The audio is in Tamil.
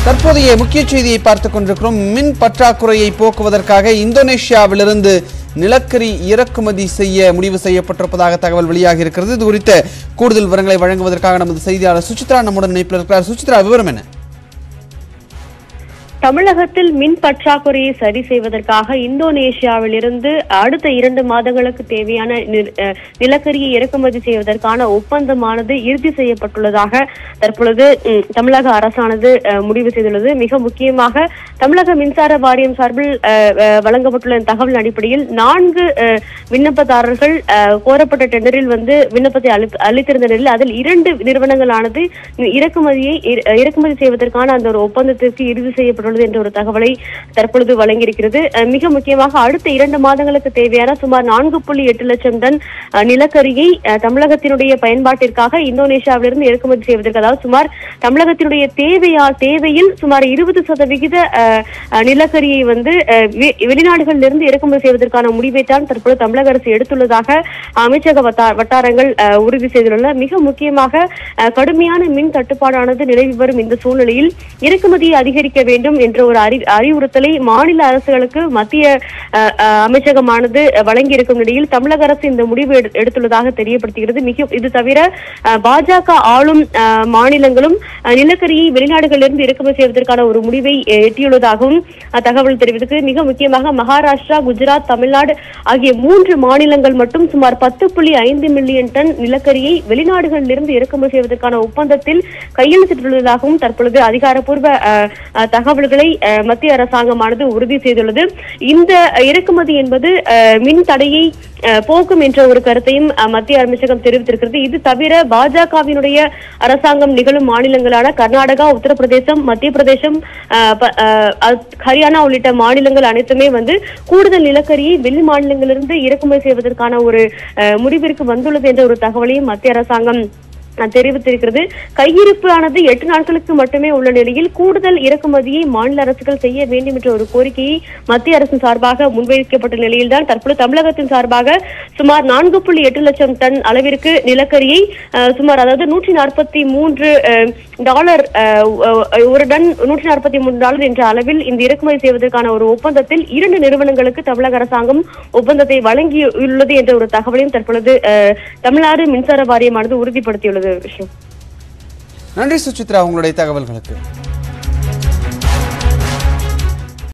தற்போதைய முக்கிய செய்தியை பார்த்துக் கொண்டிருக்கிறோம் மின் பற்றாக்குறையை போக்குவதற்காக இந்தோனேஷியாவிலிருந்து நிலக்கரி இறக்குமதி செய்ய முடிவு செய்யப்பட்டிருப்பதாக தகவல் வெளியாகி இருக்கிறது இது குறித்த கூடுதல் விவரங்களை வழங்குவதற்காக நமது செய்தியாளர் சுசித்ரா நம்முடன் இணைப்பில் இருக்கிறார் சுசித்ரா விவரம் என்ன தமிழகத்தில் மின் பற்றாக்குறையை சரி செய்வதற்காக இந்தோனேஷியாவிலிருந்து அடுத்த இரண்டு மாதங்களுக்கு தேவையான நி- அஹ் நிலக்கரியை இறக்குமதி செய்வதற்கான ஒப்பந்தமானது இறுதி செய்யப்பட்டுள்ளதாக தற்பொழுது ம், தமிழக அரசானது அஹ், முடிவு செய்துள்ளது மிக முக்கியமாக தமிழக மின்சார வாரியம் சார்பில் அஹ், அஹ், வழங்கப்பட்டுள்ள இந்த தகவல் அடிப்படையில் நான்கு அஹ், விண்ணப்பதாரர்கள் அஹ், கோரப்பட்ட டெண்டரில் வந்து விண்ணப்பத்தை அளித்- அளித்திருந்த நிலையில் அதில் இரண்டு நிறுவனங்களானது இறக்குமதியை இற- இறக்குமதி செய்வதற்கான அந்த ஒரு ஒப்பந்தத்திற்கு இறுதி செய்யப்பட்டுள்ளது என்ற ஒரு தகவலை தற்பொழுது வழங்கியிருக்கிறது அஹ், மிக முக்கியமாக அடுத்த இரண்டு மாதங்களுக்கு தேவையான சுமார் நான்கு புள்ளி எட்டு லட்சம் டன் அஹ், நிலக்கரியை அஹ், தமிழகத்தினுடைய பயன்பாட்டிற்காக இந்தோனேஷியாவிலிருந்து இறக்குமதி செய்வதற்கு அதாவது சுமார் தமிழகத்தினுடைய தேவையா தேவையில் சுமார் இருபது சதவிகித அஹ், அஹ், நிலக்கரியை வந்து அஹ், வெ- வெளிநாடுகளிலிருந்து இறக்குமதி செய்வதற்கான முடிவை தான் தற்பொழுது தமிழக அரசு எடுத்துள்ளதாக அமைச்சக வட்டா- வட்டாரங்கள் அஹ், உறுதி செய்துள்ளன மிக முக்கியமாக அஹ், கடுமையான மின் தட்டுப்பாடானது நிலவி வரும் இந்த சூழ்நிலையில் இறக்குமதியை அதிகரிக்க வேண்டும் என்ற ஒரு அறி அறிவுறுத்தலை மாநில அரசுகளுக்கு மத்திய அஹ், அஹ், அமைச்சகமானது வழங்கி இருக்கும் நிலையில் தமிழக அரசு இந்த முடிவு எடு- எடுத்துள்ளதாக தெரியப்படுத்துகிறது மிக இது தவிர அஹ், பாஜக ஆளும் அஹ், மாநிலங்களும் அஹ், நிலக்கரியை வெளிநாடுகளிலிருந்து இறக்குமதி செய்வதற்கான ஒரு முடிவை அஹ், எட்டியுள்ளதாகவும் அஹ், தகவல் தெரிவித்தது மிக முக்கியமாக மகாராஷ்டிரா குஜராத் தமிழ்நாடு ஆகிய மூன்று மாநிலங்கள் மட்டும் சுமார் பத்து புள்ளி ஐந்து மில்லியன் டன் நிலக்கரியை வெளிநாடுகளிலிருந்து இறக்குமதி செய்வதற்கான ஒப்பந்தத்தில் கையெழுத்திட்டுள்ளதாகவும் தற்பொழுது அதிகாரப்பூர்வ அஹ், அஹ், தகவல்களை அஹ், மத்திய அரசாங்கமானது உறுதி செய்துள்ளது இந்த இறக்குமதி என்பது அஹ், மின் தடையை அஹ், போக்கும் என்ற ஒரு கருத்தையும் அஹ், மத்திய அமைச்சகம் தெரிவித்திருக்கிறது இது தவிர பாஜகவினுடைய அரசாங்கம் நிகழும் மாநிலங்களான கர்நாடகா உத்தரப்பிரதேசம் மத்திய பிரதேசம் அஹ், ப- அஹ், அஹ், ஹரியானா உள்ளிட்ட மாநிலங்கள் அனைத்துமே வந்து கூடுதல் நிலக்கரியை வெளி மாநிலங்களிலிருந்து இறக்குமதி செய்வதற்கான ஒரு அஹ், முடிவிற்கு வந்துள்ளது என்ற ஒரு தகவலையும் மத்திய அரசாங்கம் அஹ், தெரிவித்திருக்கிறது கையிருப்பு ஆனது எட்டு நாட்களுக்கு மட்டுமே உள்ள நிலையில் கூடுதல் இறக்குமதியை மாநில அரசுகள் செய்ய வேண்டும் என்ற ஒரு கோரிக்கையை மத்திய அரசின் சார்பாக முன்வைக்கப்பட்ட நிலையில்தான் தற்பொழுது தமிழகத்தின் சார்பாக சுமார் நான்கு புள்ளி எட்டு லட்சம் டன் அளவிற்கு நிலக்கரியை அஹ், சுமார் அதாவது நூற்றி நாற்பத்தி மூன்று அஹ், டாலர் அஹ், அஹ், ஒரு டன் நூற்றி நாற்பத்தி மூன்று டாலர் என்ற அளவில் இந்த இறக்குமதி செய்வதற்கான ஒரு ஒப்பந்தத்தில் இரண்டு நிறுவனங்களுக்கு தமிழக அரசாங்கம் ஒப்பந்தத்தை வழங்கியுள்ளது என்ற ஒரு தகவலையும் தற்பொழுது அஹ், தமிழ்நாடு மின்சார வாரியமானது உறுதிப்படுத்தியுள்ளது விஷயம் நன்றி சுசித்ரா உங்களுடைய தகவல்களுக்கு